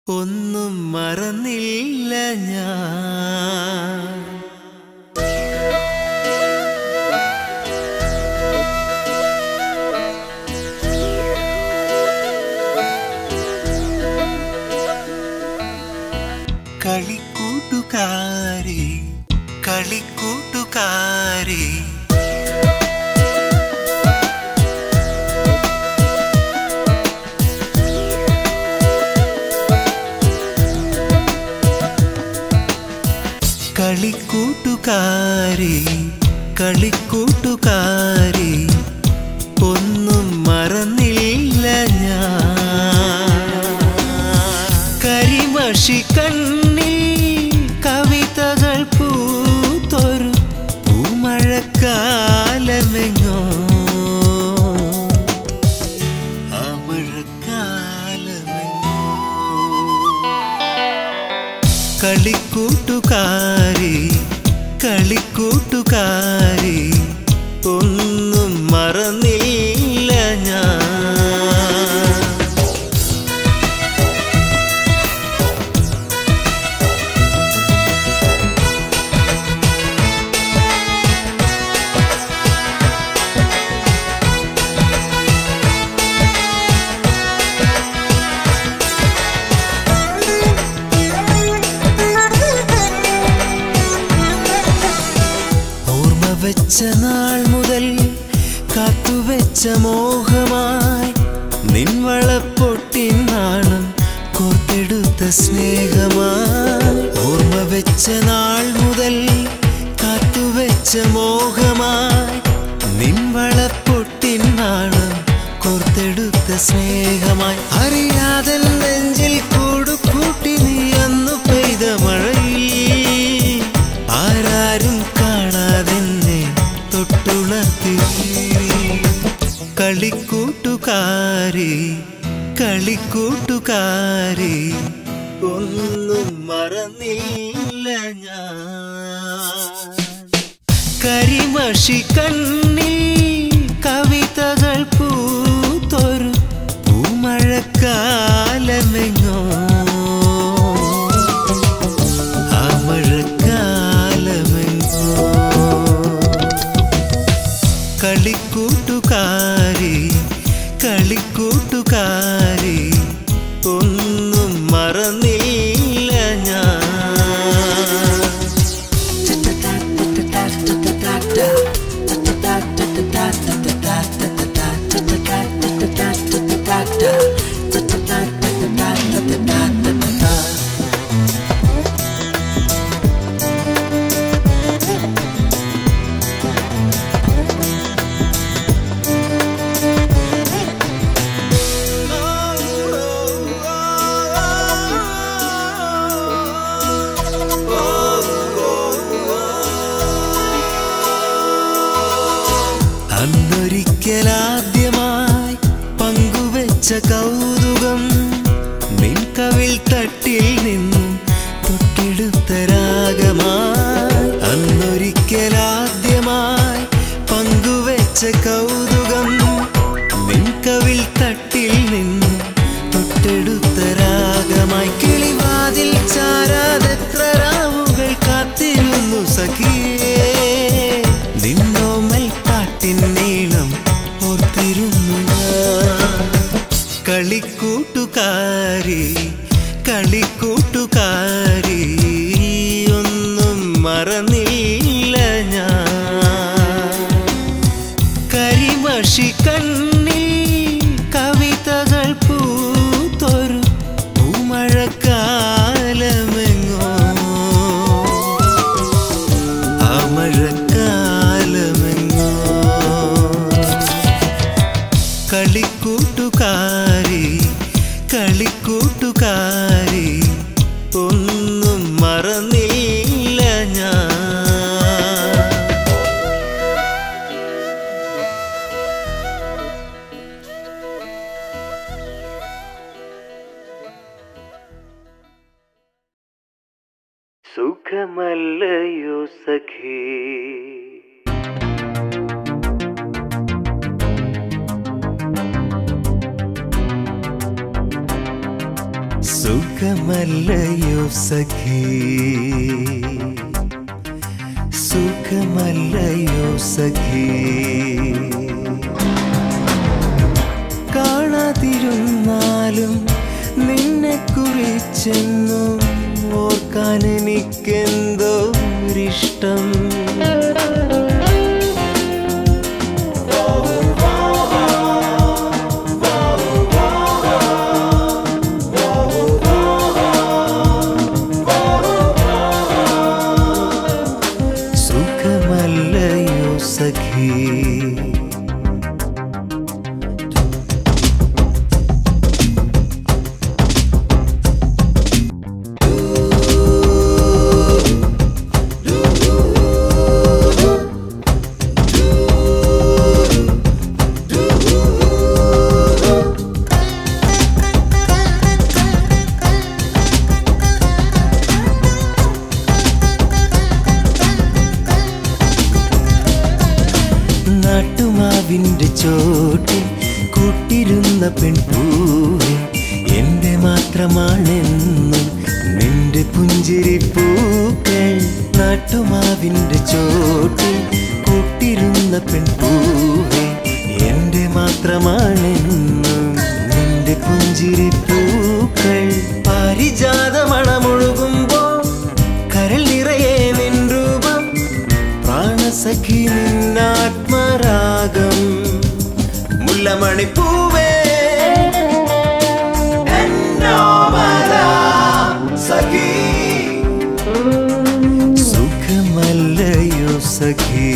ഒന്നും മറന്നില്ല ഞാൻ കളിക്കൂട്ടുകാരി കളിക്കൂട്ടുകാരി കളിക്കൂട്ടുകാരി കളിക്കൂട്ടുകാരി ഒന്നും മറന്നില്ല ഞാൻ കരിമഷി കണ്ണിൽ കവിതകൾ പൂത്തൊരു പൂമഴക്കാലമെങ്ങോ ആ മഴക്കാലമെങ്ങോ കളിക്കൂട്ടുകാരി കളിക്കൂട്ടുകാരി ഒന്നും മറന്നില്ല ഞാൻ ഓർമ്മ വെച്ച നാൾ മുതൽ കാത്തുവെച്ച മോഹമായി നിൻവളപ്പൊട്ടിൻ നാണം കോർത്തെടുത്ത സ്നേഹമായി ഓർമ്മ വെച്ച നാൾ മുതൽ കാത്തുവെച്ച മോഹമായി നിൻവളപ്പൊട്ടിൻ നാണം കോർത്തെടുത്ത സ്നേഹമായി അറിയാതെ നെഞ്ചിൽ കൂടുകൂട്ടി നീ അന്നു പെയ്ത മഴയിൽ ആരാരും കാണാതെന്നെ തൊട്ടുണർത്തി കളിക്കൂട്ടുകാരി കളിക്കൂട്ടുകാരി ഒന്നും മറന്നില്ല ഞാൻ കരിമഷി കണ്ണിൽ കവിതകൾ പൂത്തൊരു പൂമഴക്കാലമെങ്ങോ ആ മഴക്കാലമെങ്ങോ കളിക്കൂട്ടുകാരി കളിക്കൂട്ടുകാരി ഒന്നും മറന്നില്ല ഞാൻ അന്നൊരിക്കലാദ്യമായി പങ്കുവെച്ച കൗതുകം നിൻകവിൽ തട്ടിൽ നിന്നും തൊട്ടെടുത്ത രാഗമായി അന്നൊരിക്കലാദ്യമായി പങ്കുവെച്ച കൗതുകം നിൻകവിൽ തട്ടിൽ നിന്നും തൊട്ടെടുത്ത രാഗമായി കിളിവാതിൽ ചാരാതെത്ര രാവുകൾ കാത്തിരുന്നു സഖിയേ നിന്നോമൽ പാട്ടിൻ നീളം ഓർത്തിരുന്നു ഞാൻ കളിക്കൂട്ടുകാരി കളിക്കൂട്ടുകാരി ഒന്നും മറന്നില്ല ഞാൻ കരിമഷി കണ്ണിൽ കവിതകൾ പൂത്തൊരു പൂമഴക്കാലമെങ്ങോ ആ മഴക്കാലമെങ്ങോ കളിക്കൂട്ടുകാരി കളിക്കൂട്ടുകാരി ഒന്നും മറന്നില്ല ഞാൻ സുഖമല്ലയോ സഖേ സുഖമല്ലയോ സഖി സുഖമല്ലയോ സഖി കാണാതിരുന്നാലും നിന്നെ കുറിച്ചെന്നും ഓർക്കാൻ എനിക്കെന്തോ ഒരിഷ്ടം സുഖമല്ലയോ സഖി നാട്ടുമാവിന്റെ ചോട്ടിൽ കൂട്ടിരുന്ന പെൺപൂവെ എന്റെ മാത്രമാണെന്നും നിന്റെ പുഞ്ചിരി പൂക്കൾ നാട്ടുമാവിന്റെ ചോട്ടിൽ കൂട്ടിരുന്ന പെൺപൂവെ എന്റെ മാത്രമാണെന്നും നിന്റെ പുഞ്ചിരി പൂക്കൾ പാരിജാതമണമൊഴുകുമ്പോ കരൾ നിറയെ നിൻ രൂപം പ്രാണസഖി നിന്നാത്മരാഗം മുല്ലമണിപ്പൂവേ എന്നോമല സഖി സുഖമല്ലയോ സഖി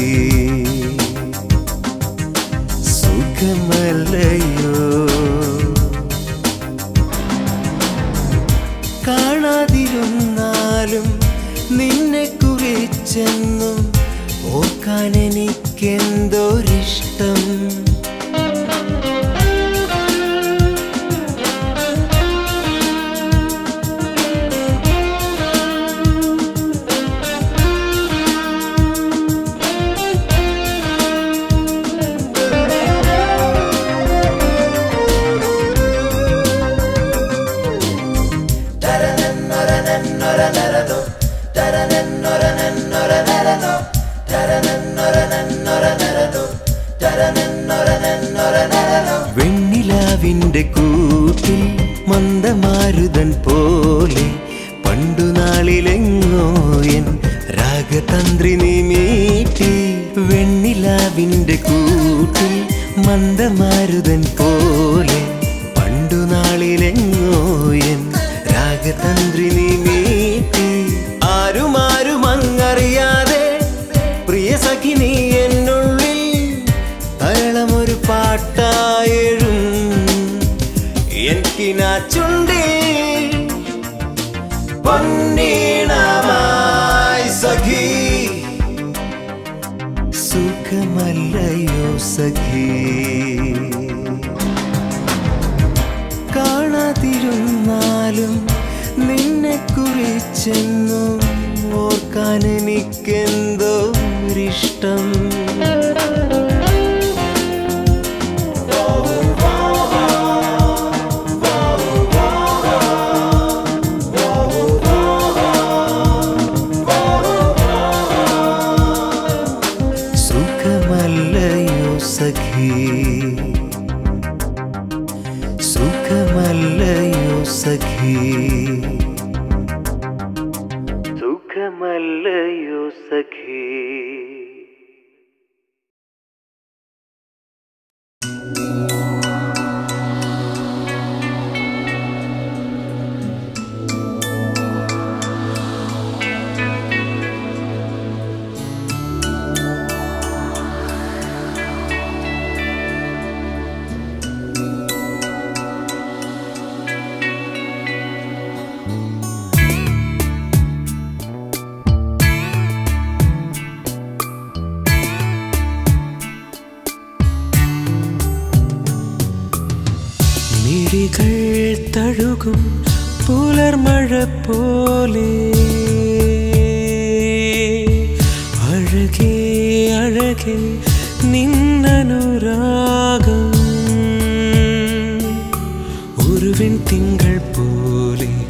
സുഖമല്ലയോ കാണാതിരുന്നാലും നിന്നെ കുറിച്ചെന്നും ഓർക്കാൻ എനിക്കെന്തോരിഷ്ടം വെണ്ണിലാവിന്റെ കൂട്ടിൽ മന്ദമാരുതൻ പോലെ പണ്ടു നാളിലെങ്ങോ എൻ രാഗതന്ത്രി നീ മീട്ടി വെണ്ണിലാവിന്റെ കൂട്ടിൽ മന്ദമാരുതൻ പോലെ പണ്ടു നാളിലെങ്ങോ എൻ രാഗതന്ത്രി നീ മീട്ടി ആരും ആരും അങ്ങറിയാതെ പ്രിയ സഖി നീ എന്നുള്ളിൽ തരളമൊരു പാട്ടായഴും എനിക്കിനാ ചുണ്ടിൽ പൊന്നീണമായി സഖി സുഖമല്ലയോ സഖി കാണാതിരുന്നാലും നിന്നെ കുറിച്ചെന്നും ഓർക്കാൻ എനിക്കെന്തോ ഒരിഷ്ടം സുഖമല്ലയോ സഖി സുഖമല്ലയോ സഖി സുഖമല്ലയോ സഖി മിഴികൾ തഴുകും പുലർമഴ പോലെ അഴകേ അഴകേ നിന്നനുരാഗം ഒരുവിൻ തിങ്കൾ പോലെ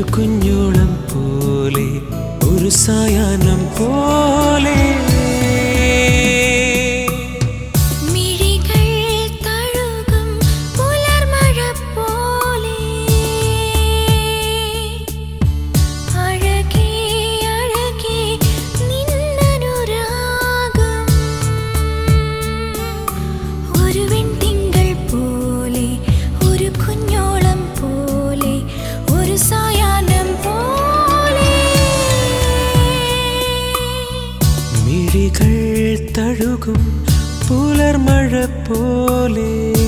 ഒരു കുഞ്ഞോളം പോലെ ഒരു സായാഹ്നം പോലെ മിഴികൾ തഴുകും പുലർമഴ പോലെ അഴകേ അഴകേ നിന്നനുരാഗം ഒരു വെൺതിങ്കൾ പോലെ ഒരു കുഞ്ഞോളം പോലെ ഒരു സായാഹ്നം പോലെ മിഴികൾ തഴുകും പുലർമഴ പോലെ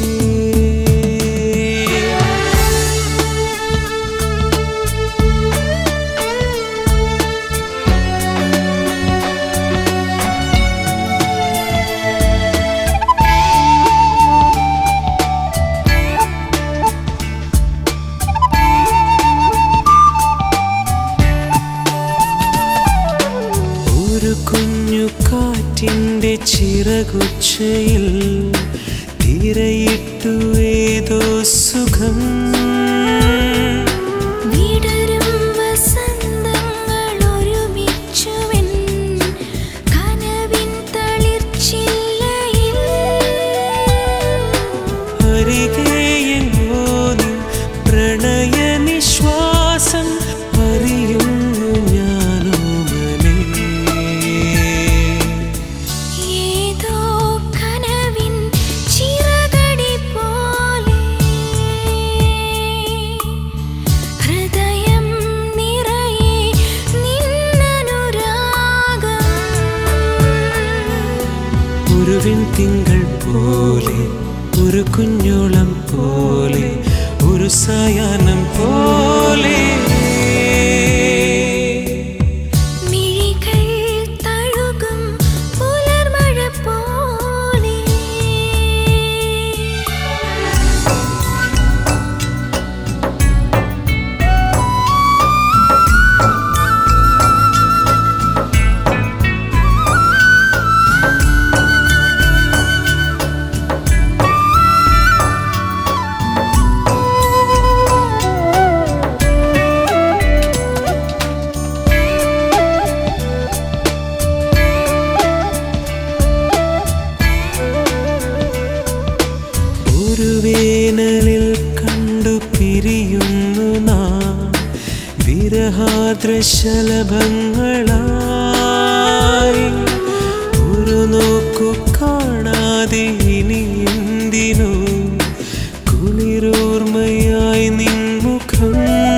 ഒരു കുഞ്ഞു കാറ്റിൻ്റെ ചിറകുച്ചയിൽ തിരയിട്ടു ഏതോ സുഖം വിടരും വസന്തങ്ങൾ ഒരുമിച്ചുവെൻ കനവിൻ തളിർച്ചില്ലയിൽ അരികെ എങ്ങോ നീ പ്രണയ നിശ്വാസം അറിയുന്നു ഞാനോ മനെ ഏതോ കനവിൻ ചിറകടി പോലെ ഹൃദയം നിറയെ നിന്നനുരാഗം ഒരു വെൺതിങ്കൾ പോലെ ഒരു കുഞ്ഞോളം പോലെ ഒരു സായാഹ്നം പോലെ മിഴികൾ തഴുകും പുലർമഴ പോലെ ഒരു വേനലിൽ കണ്ടു പിരിയുന്നു നാം വിരഹാദ്രശലഭങ്ങളായി ഒരു നോക്കു കാണാതെ ഇനി എന്തിനോ കുളിരോർമ്മയായി നിൻമുഖം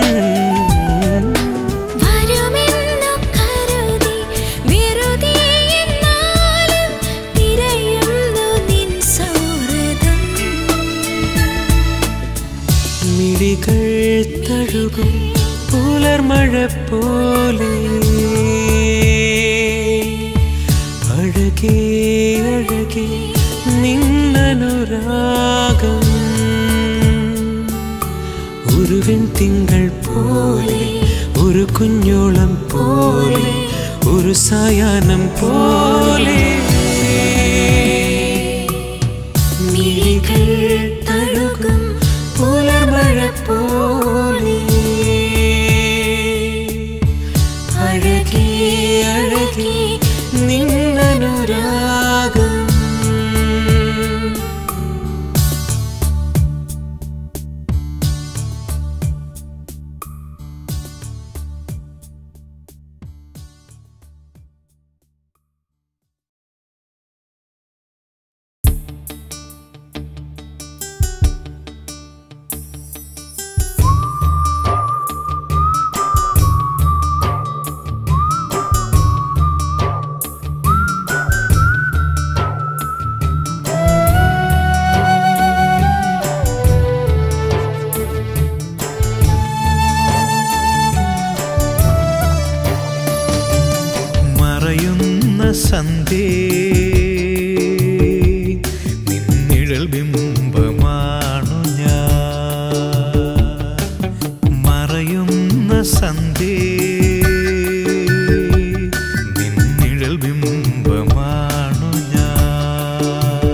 വരുമെന്നു കരുതി വെറുതെ എന്നാലും തിരയുന്നു നിൻ സൗഹൃദം മിഴികൾ തഴുകും പുലർമഴ പോലെ അഴകേ അഴകേ നിന്നനുരാഗം ഒരു വെൺതിങ്കൾ പോലെ ഒരു കുഞ്ഞോളം പോലെ ഒരു സായാഹ്നം പോലെ മിഴികൾ തഴുകും പുലർമഴ പോലെ അഴകേ അഴകേ നിന്നനുരാഗം മറയുന്ന സന്ധ്യേ നിന്നിഴൽ ബിംബമാണു ഞാൻ മറയുന്ന സന്ധ്യേ നിന്നിഴൽ ബിംബമാണു ഞാൻ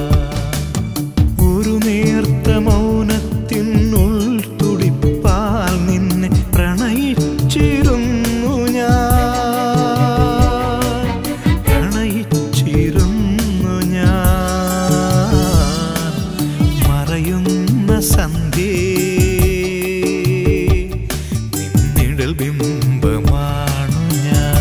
ഒരു നേർത്ത മൗനത്തിനുൾ തുടിപ്പാൽ നിന്നെ പ്രണയിച്ച പ്രണയിച്ചിരുന്നു ഞാൻ പ്രണയിച്ചിരുന്നു ഞാൻ മറയുന്ന സന്ധ്യേ നിന്നിടൽ ബിംബമാണു ഞാൻ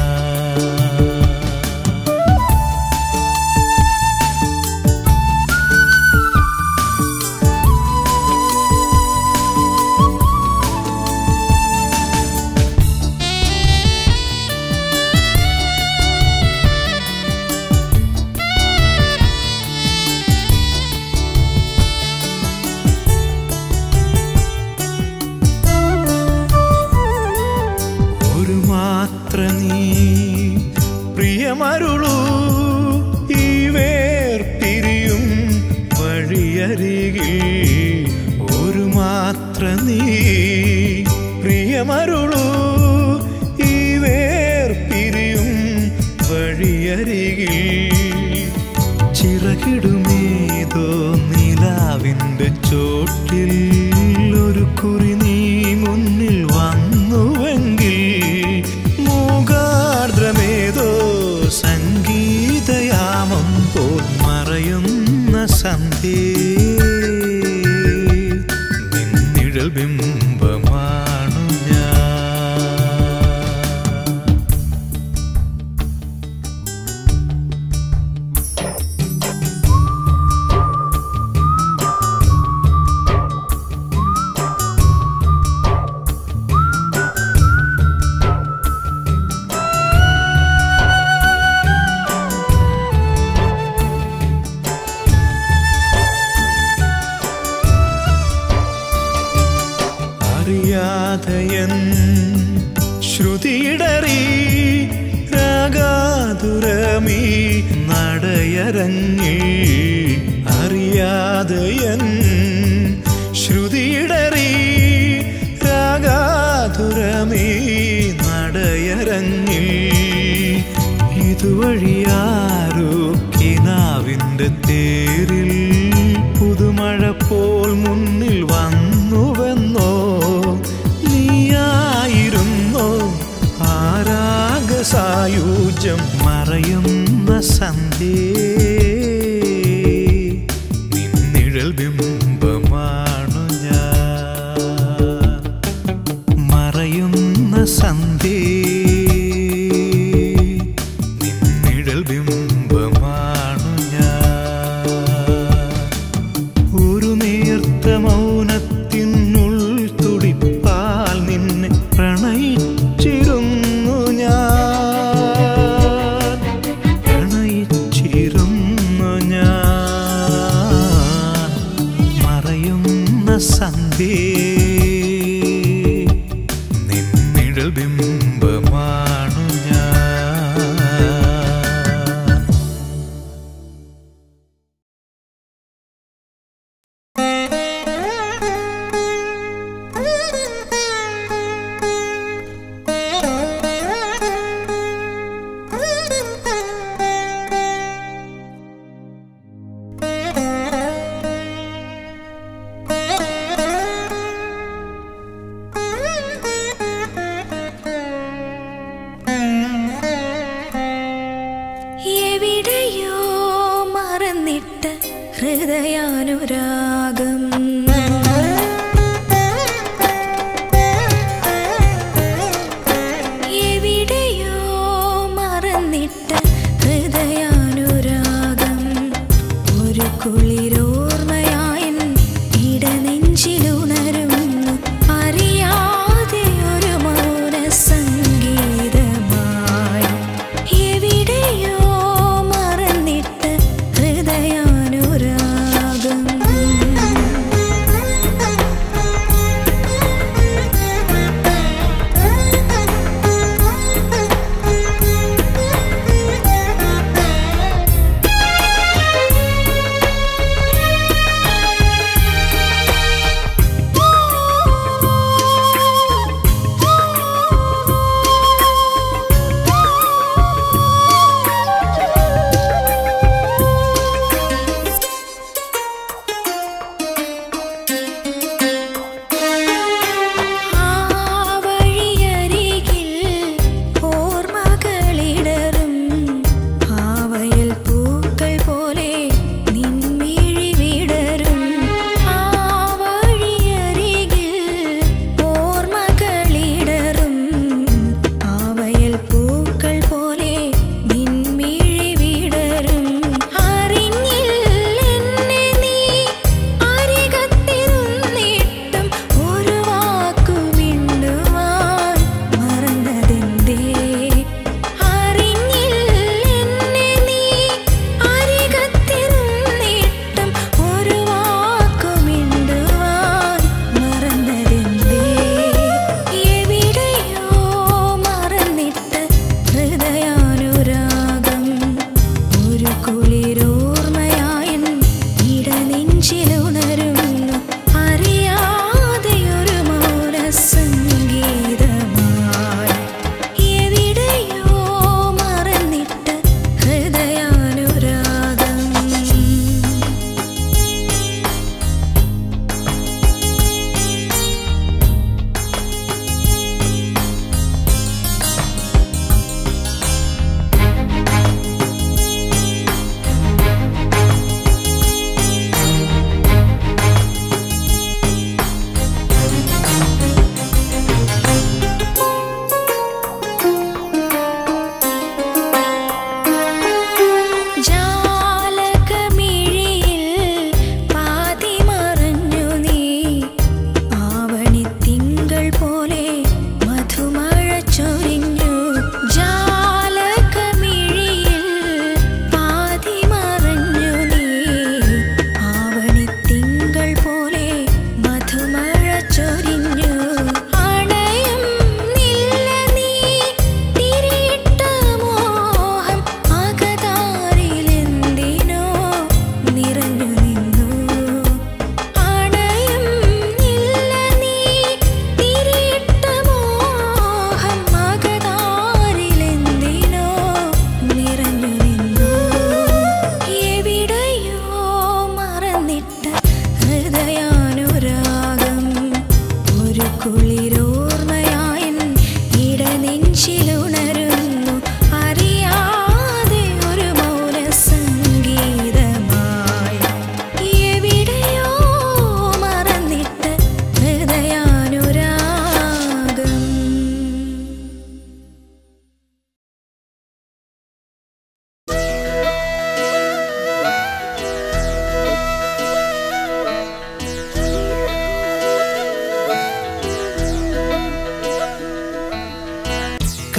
ഒരു മാത്ര നീ പ്രിയമരുളൂ ഈ വേർപിരിയും വഴിയരികിൽ ഒരു മാത്ര നീ പ്രിയമരുളൂ ഈ വേർപിരിയും വഴിയരികിൽ ചിറകിടുമേതോ നിലാവിൻ്റെ ചോട്ടിൽ ഒരു കുറി നീ മുന്നിൽ വന്നുവെങ്കിൽ മൂകാർദ്രമേതോ സംഗീതയാമം പോൽ മറയുന്ന സന്ധ്യേ നിന്നിഴൽ ബിംബമാണു ഞാൻ അറിയാതയൻ ശ്രുതിയിടറി രാഗാതുരമീ നടയരങ്ങി അറിയാതയൻ ശ്രുതിയിടറി രാഗാതുരമീ നടയരങ്ങി ഇതുവഴിയാരോ കിനാവിൻ്റെ തേരിൽ പുതുമഴ പോൽ മുന്നിൽ വന്നുവെന്നോ നീയായിരുന്നോ ആരാഗസായൂജ്യം മറയുന്ന സന്ധ്യേ നിന്നിഴൽ ബിംബമാണു ഞാൻ മറയുന്ന സന്ധ്യേ നിന്നിഴൽ ബിംബമാണു ഞാൻ ഒരു നേർത്ത മൗനത്തിനുൾ തുടിപ്പാൽ നിന്നെ പ്രണയിച്ചിരുന്നു ഞാൻ പ്രണയിച്ചിരുന്നു ഞാൻ മറയുന്ന സന്ധ്യേ നിന്നിഴൽ ബിംബമാണു ഞാൻ എവിടെയോ മറന്നിട്ട ഹൃദയാനുരാഗം എവിടെയോ മറന്നിട്ട ഹൃദയാനുരാഗം ഒരു കുളിരോർമ്മയായൻ ഇടനെഞ്ചിലുണരുന്നു അറിയാതെ ഒരു മൗന സംഗീതമായി എവിടെയോ മറന്നിട്ട ഹൃദയാനുരാഗം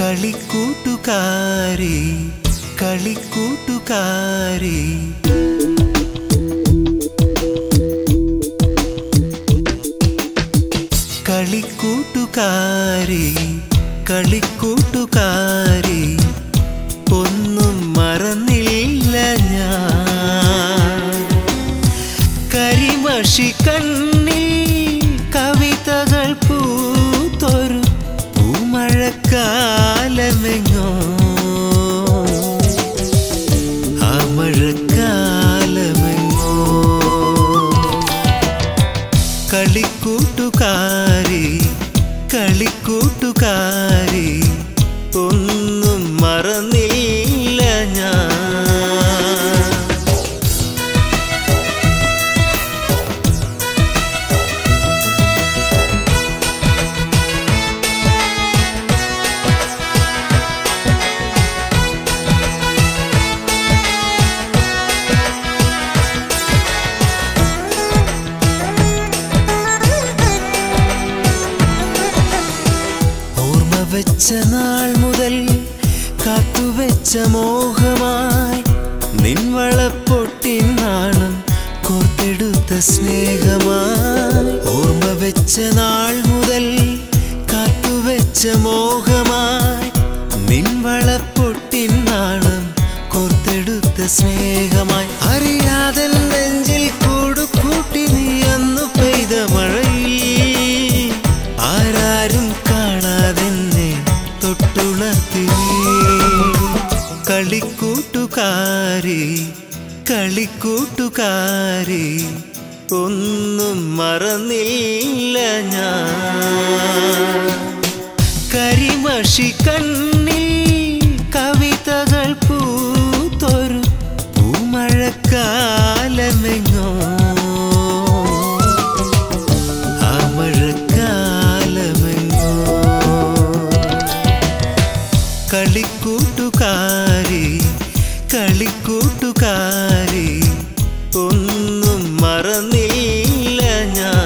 കളിക്കൂട്ടുകാരി കളിക്കൂട്ടുകാരി കളിക്കൂട്ടുകാരി കളിക്കൂട്ടുകാരി ഒന്നും മറന്നില്ല ഞാൻ കരിമഷി കണ്ണിൽ കവിതകൾ പൂത്തൊരു പൂമഴക്കാലമെങ്ങോ ആ മഴക്കാലമെങ്ങോ കളിക്കൂട്ടുകാരി കളിക്കൂട്ടുകാരി ഒന്നും മറന്നില്ല ഞാൻ ഓർമ്മ വെച്ച നാൾ മുതൽ കാത്തുവെച്ച മോഹമായി നിൻവളപ്പൊട്ടിൻ നാണം കോർത്തെടുത്ത സ്നേഹമായി ഓർമ്മ വെച്ച നാൾ മുതൽ കാത്തുവെച്ച മോഹമായി നിൻവളപ്പൊട്ടിൻ നാണം കോർത്തെടുത്ത സ്നേഹമായി അറിയാതെ നെഞ്ചിൽ കൂടുകൂട്ടി നീ അന്നു പെയ്ത മഴയിൽ ആരാരും കാണാതെന്നെ തൊട്ടുണർത്തി കളിക്കൂട്ടുകാരി കളിക്കൂട്ടുകാരി ഒന്നും മറന്നില്ല ഞാൻ കരിമഷി കണ്ണിൽ കവിതകൾ പൂത്തൊരു പൂമഴക്കാലമെങ്ങോ ആ മഴക്കാലമെങ്ങോ കളിക്കൂട്ടുകാരി കളിക്കൂട്ടുകാരി ഒന്നും മറന്നില്ല ഞാൻ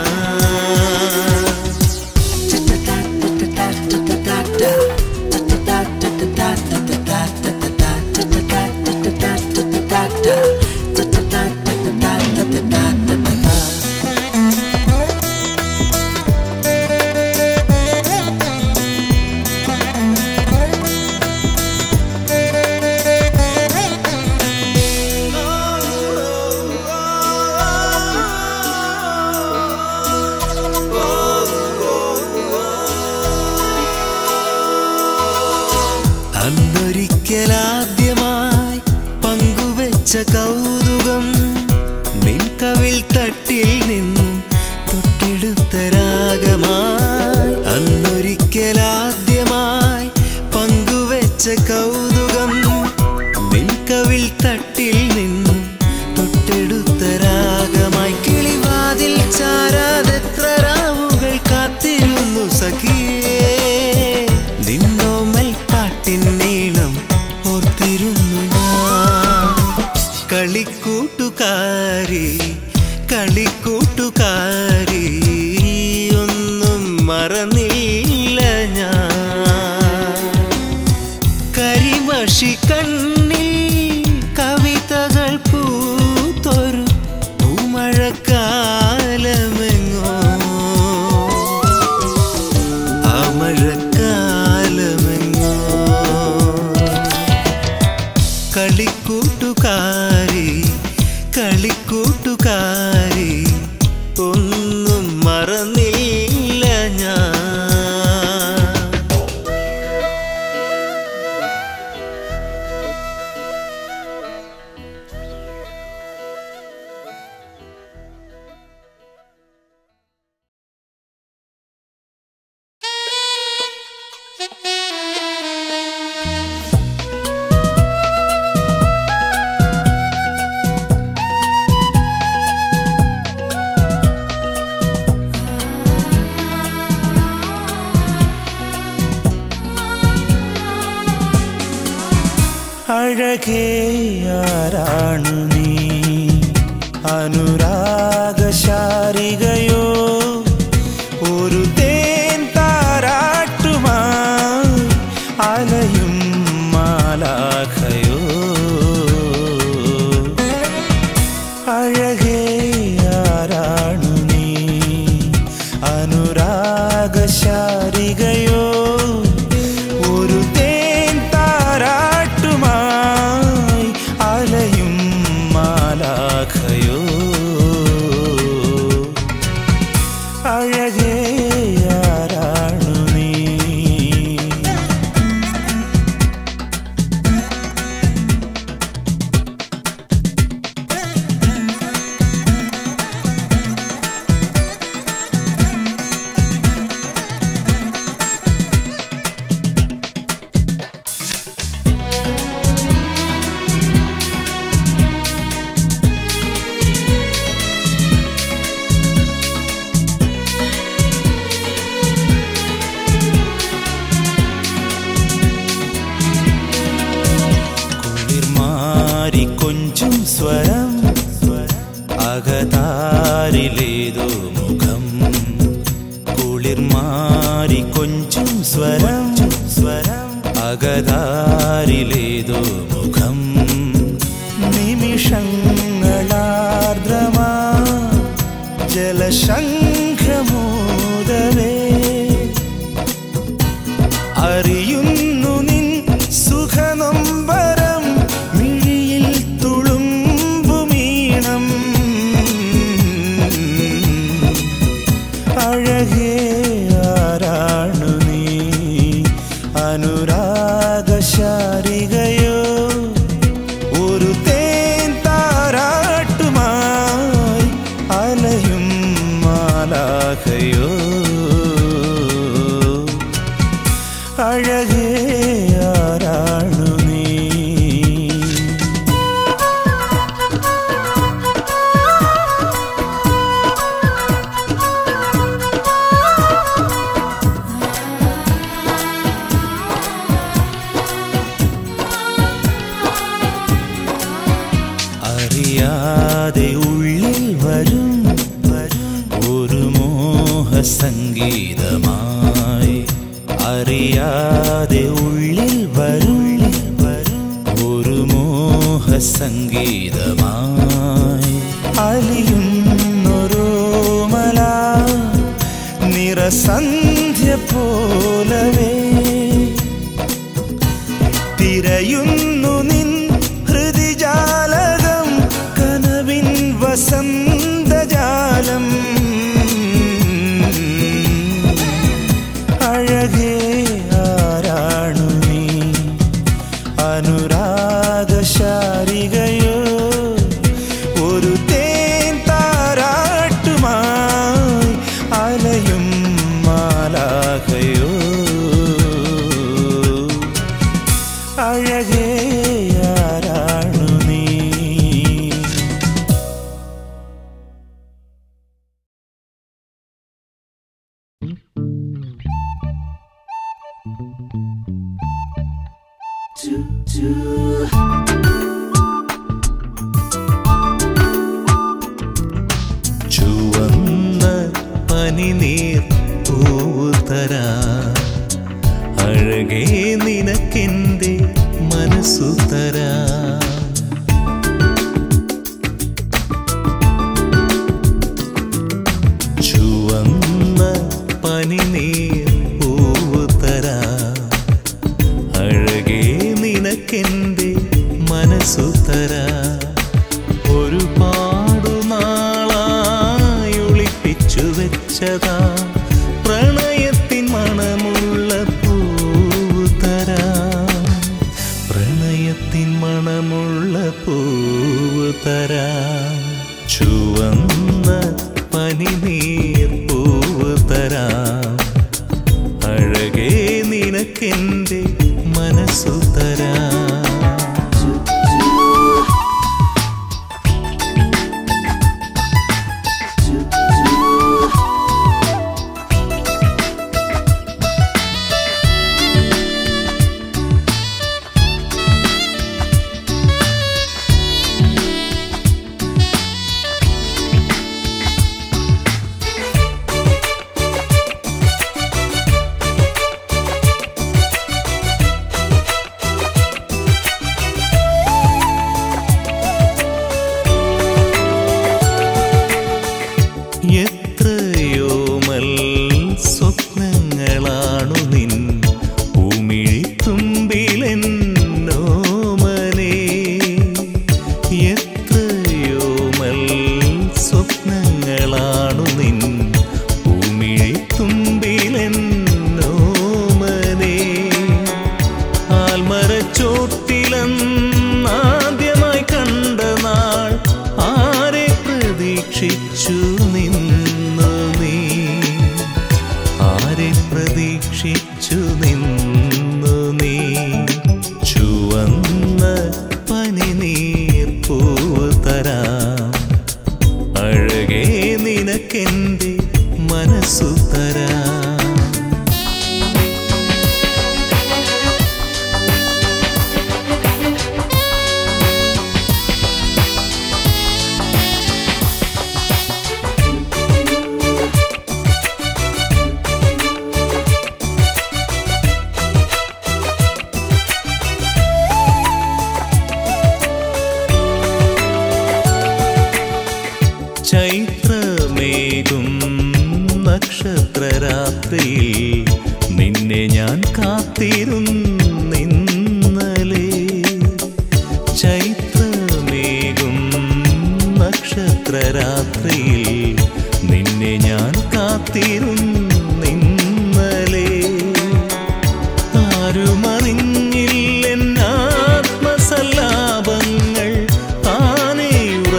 അന്നൊരിക്കലാദ്യമായി പങ്കുവെച്ച കൗതുകം നിൻകവിൽ തട്ടിൽ നിന്നും തൊട്ടെടുത്ത രാഗമായി അന്നൊരിക്കലാദ്യമായി പങ്കുവെച്ച കൗതുകം നിൻകവിൽ തട്ടിൽ നിന്നും തൊട്ടെടുത്ത രാഗമായി കിളിവാതിൽ ചാരാതെത്ര രാവുകൾ കാത്തിരുന്നു സഖിയേ നിന്നോമൽ പാട്ടിൻ നീളം ഓർത്തിരുന്നു ഞാൻ കളിക്കൂട്ടുകാരി കളിക്കൂട്ടുകാരി ഒന്നും മറന്നില്ല ഞാൻ കരിമഷി കണ്ണിൽ കവിതകൾ പൂത്തൊരു പൂമഴക്കാലമെങ്ങോ ആ മഴക്കാലമെങ്ങോ കളിക്കൂട്ടുകാരി കളിക്കൂട്ടുകാരി ഒന്നും മറന്നില്ല ഞാൻ അഴകേ ആരാണു നീ അനുരാഗശാരികയോ ഒരു തേൻ താരാട്ടുമായി അല കൊഞ്ചും സ്വരം അകതാരിലേതോ മുഖം കുളിർമാരി കൊഞ്ചും സ്വരം സ്വരം അകതാരിലേതോ മുഖം നിമിഷങ്ങളാർദ്രമാ ജലശംഖമോദവേ അറിയുന്നു നിൻ സുഖനൊമ്പരം മിഴിയിൽ തുളുമ്പുമീണം അഴകേ ആരാണു നീ അനുരാഗശാരികയോ ഒരു തേൻ താരാട്ടുമായി അലയും മാലാഖയോ അഴകേ ആരാണു നീ അറിയാതെ ഉള്ളിൽ വരും വരും ഒരു മോഹ സംഗീതമായി അറിയാതെ ഉള്ളിൽ വരും വരും ഒരു മോഹ സംഗീതമായി അലിയുന്നൊരോമല നിറസന്ധ്യ പോലവേ തിരയുന്നു നിൻ ഹൃദിജാലകം കനവിൻ വസന്തജാലം അഴകേ ആരാണു നീ അനുരാഗശാരികയോ ഒരു തേൻ താരാട്ടുമായി അലയും മാലാഖയോ അഴകേ ആരാണു നീ ചുവന്ന പനിനീർ പൂതരാ അഴകേ നിനക്കെന്റെ മനസ്സു തരാ ചുവന്ന പനിനീർ പൂതരാ അഴകേ നിനക്കെന്റെ മനസ്സു തരാ ഒരുപാടു നാളായി ഒളിപ്പിച്ചു വെച്ചതാ പ്രണയത്തിൻ മണമുള്ള പൂതരാ പ്രണയത്തിൻ മണ ചൈത്രമേകും നക്ഷത്രരാത്രിയിൽ നിന്നെ ഞാൻ കാത്തിരുന്നിന്നലെ ചൈത്രമേകും നക്ഷത്രരാത്രിയിൽ നിന്നെ ഞാൻ കാത്തിരുന്നിന്നലെ ആരുമറിഞ്ഞില്ലെന്നാത്മസല്ലാപങ്ങൾ താനേ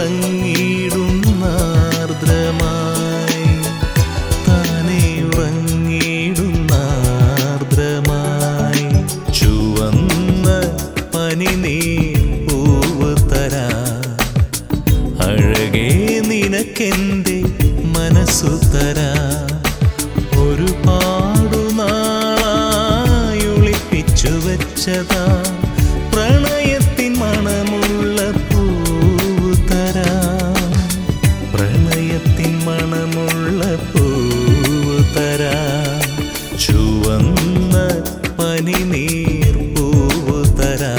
ഉറങ്ങിയിടുന്നാർദ്രമായി താനേ ഉറങ്ങിയിടുന്നാർദ്രമായി ചുവന്ന പനിനീർ പൂവ് തരാ അഴകേ നിനക്കെന്റെ മനസ്സു തരാ ഒരുപാടു നാളായി ഒളിപ്പിച്ചു വെച്ചതാ പ്രണയത്തിൻ മണമുള്ള പൂവ് തരാ പ്രണയത്തിൻ മണമുള്ള പൂവ് തരാ ചുവന്ന പനിനീർ പൂവ് തരാ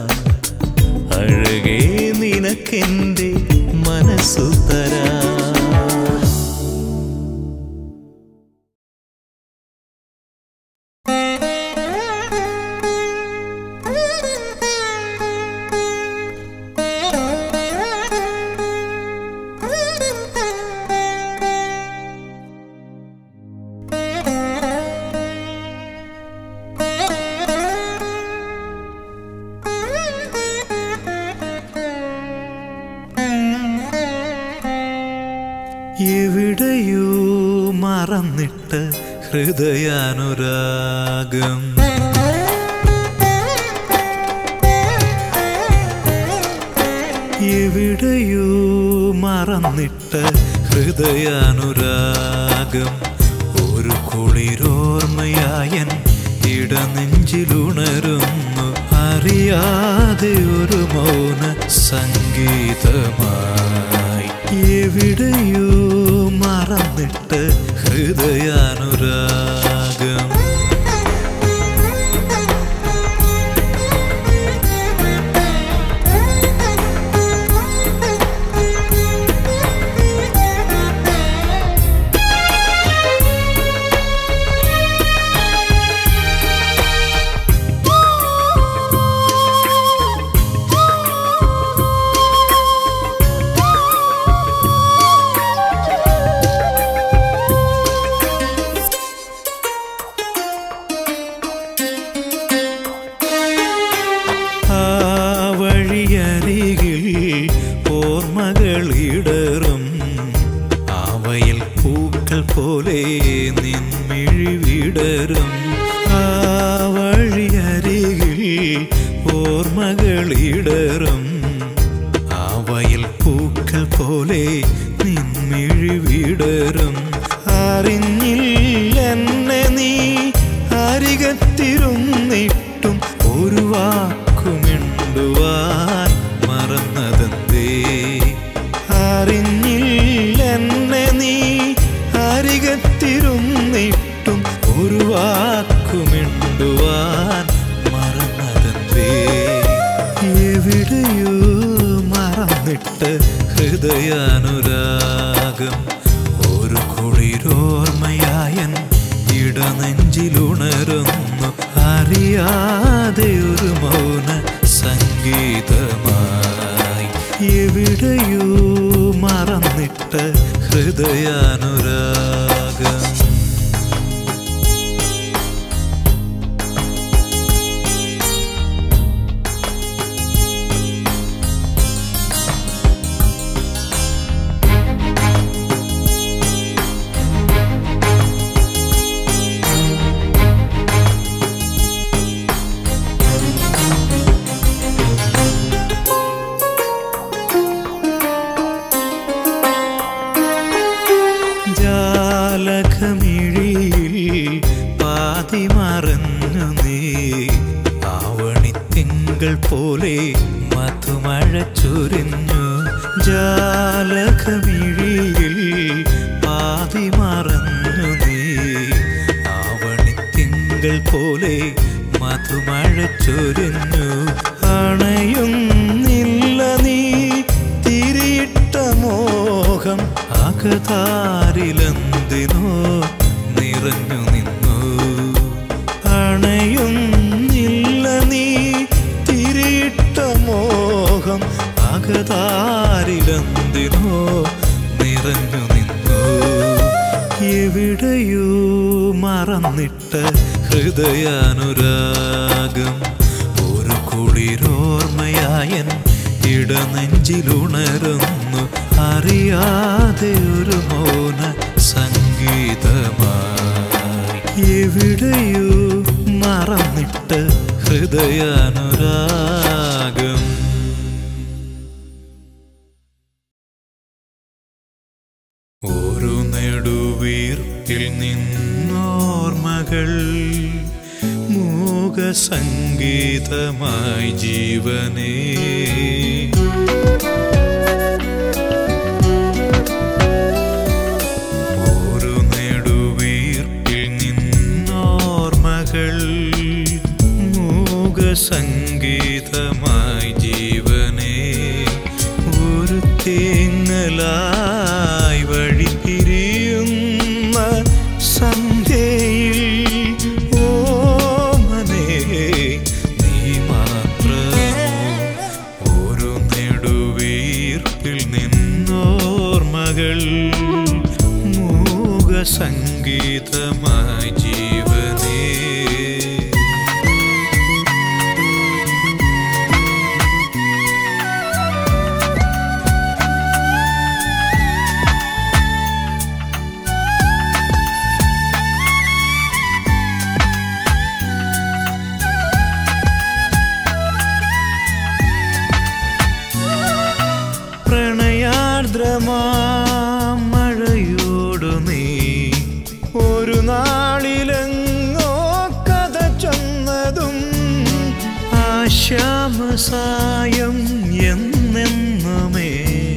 അഴകേ നിനക്കെന്റെ മനസ്സു തരാ എവിടെയോ മറന്നിട്ട് ഹൃദയാനുരാഗം എവിടെയോ മറന്നിട്ട് ഹൃദയാനുരാഗം ഒരു കുളിരോർമ്മയായൻ ഇടനെഞ്ചിലുണരുന്നു അറിയാതെ ഒരു മൗന സംഗീതമായി എവിടെയോ മറന്നിട്ട് ഹൃദയാനുരാഗം ആ വഴിയരികിൽ ഓർമ്മകളിടറും ആവയിൽ പൂക്കൾ പോലെ നിൻമിഴി വിടരും ആ വഴിയരികിൽ ഓർമ്മകളിടറും ആവയിൽ പൂക്കൾ പോലെ നിൻമിഴി വിടരും അറിഞ്ഞില്ലെന്നെ നീ അരികത്തിരുന്നിട്ടും ഒരു വാക്കുമിണ്ടുവാൻ മറന്നതെന്തേ അറിഞ്ഞില്ലെന്നെ നീ അരികത്തിരുന്നിട്ടും ഒരു വാക്കുമിണ്ടുവാൻ മറന്നതെന്തേ എവിടെയോ മറന്നിട്ട് ഹൃദയാനുരാഗം ഒരു കുളിരോർമ്മയായൻ ഇടനെഞ്ചിലുണരുന്നു അറിയാതെ ഒരു മൗന സംഗീതമായി എവിടെയോ മറന്നിട്ട് ഹൃദയാനുരാഗം ജാലകമിഴിയിൽ പാതി മറഞ്ഞു നീ ആവണിത്തിങ്കൾ പോലെ മധുമഴ ചൊരിഞ്ഞു ജാലകമിഴിയിൽ പാതി മറഞ്ഞു നീ ആവണിത്തിങ്കൾ പോലെ മധുമഴ ചൊരിഞ്ഞു അണയുന്നില്ല നീ തിരിയിട്ട മോഹം അകതാരിലെന്തിനോ നിറഞ്ഞു നിന്നു അണയുന്നില്ല നീ തിരിയിട്ട മോഹം അകതാരിലെന്തിനോ നിറഞ്ഞു നിന്നു എവിടെയോ മറന്നിട്ട ഹൃദയാനുരാഗം ഒരു കുളിരോർമ്മയായൻ ഇടനെഞ്ചിലുണരുന്നു അറിയാതെ ഒരു മൗന സംഗീതമായി എവിടെയോ മറന്നിട്ട ഹൃദയാനുരാഗം ഒരു നെടുവീർപ്പിൽ നിന്നോർമകൾ മൂകസംഗീതമായി ജീവനേ ഒരു നെടുവീർപ്പിൽ നിന്നോർമകൾ മൂകസംഗീതമായി ജീവനേ ഒരു തേങ്ങലായി വഴി പിരിയുന്ന സന്ധ്യയിൽ ഓമനേ നീ മാത്രമോ ഒരു നെടുവീർപ്പിൽ നിന്നോർമകൾ മൂകസംഗീതമായി ജീവനേ പ്രണയാർദ്രമാം മഴയോടു നീ ഒരു നാളിലെങ്ങോ കഥ ചൊന്നതും ആശ്യാമസായം എന്നെന്നുമേ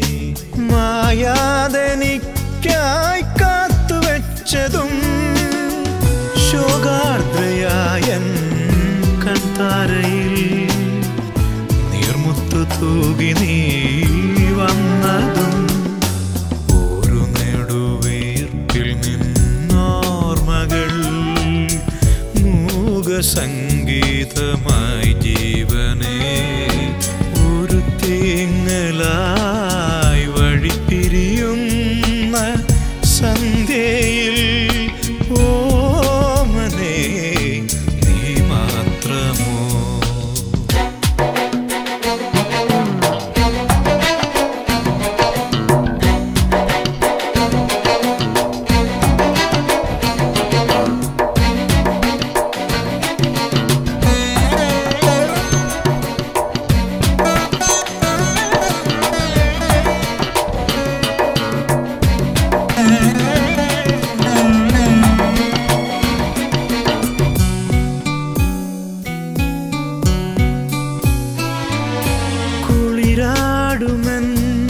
മായാതെനിക്കായി കാത്തുവെച്ചതും ശോകാർദ്രയായൻ കൺതാരയിൽ നീർമുത്തു തൂകി നീ വന്നതും ഒരു നെടുവീർപ്പിൽ നിന്നോർമകൾ മൂകസംഗീതമായി ജീവനേ ഒരു തേങ്ങലായി വഴി പിരിയുന്ന സന്ധ്യയിൽ ഓമനേ നീ മാത്രമോ കുളിരാടുമൻ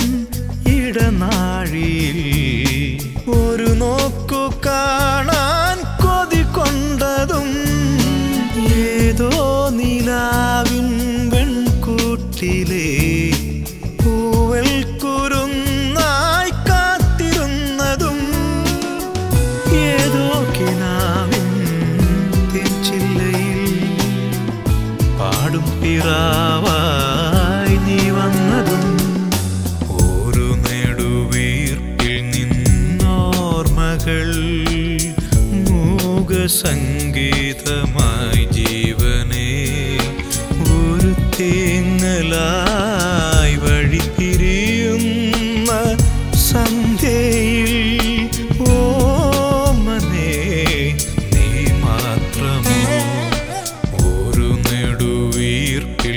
ഇടനാഴിയിൽ ഒരു നോക്കു കാണാൻ കൊതി കൊണ്ടതും ഏതോ നിലാവിൻ വെൺകൂട്ടിലെ പൂവൽ കുരുന്നായി കാത്തിരുന്നതും ഏതോ കിനാവിൻ തെച്ചില്ലയിൽ പാടും പിറാവായി നീ വന്നതും ഒരു നെടുവീർപ്പിൽ നിന്നോർമകൾ മൂകസംഗീതമായി ജീവനേ ഒരു തേങ്ങലായി വഴി പിരിയുന്ന സന്ധ്യയിൽ ഓമനേ നീ മാത്രമോ ഒരു നെടുവീർപ്പിൽ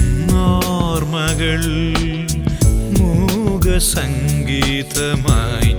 നിന്നോർമകൾ മൂകസംഗീതമായി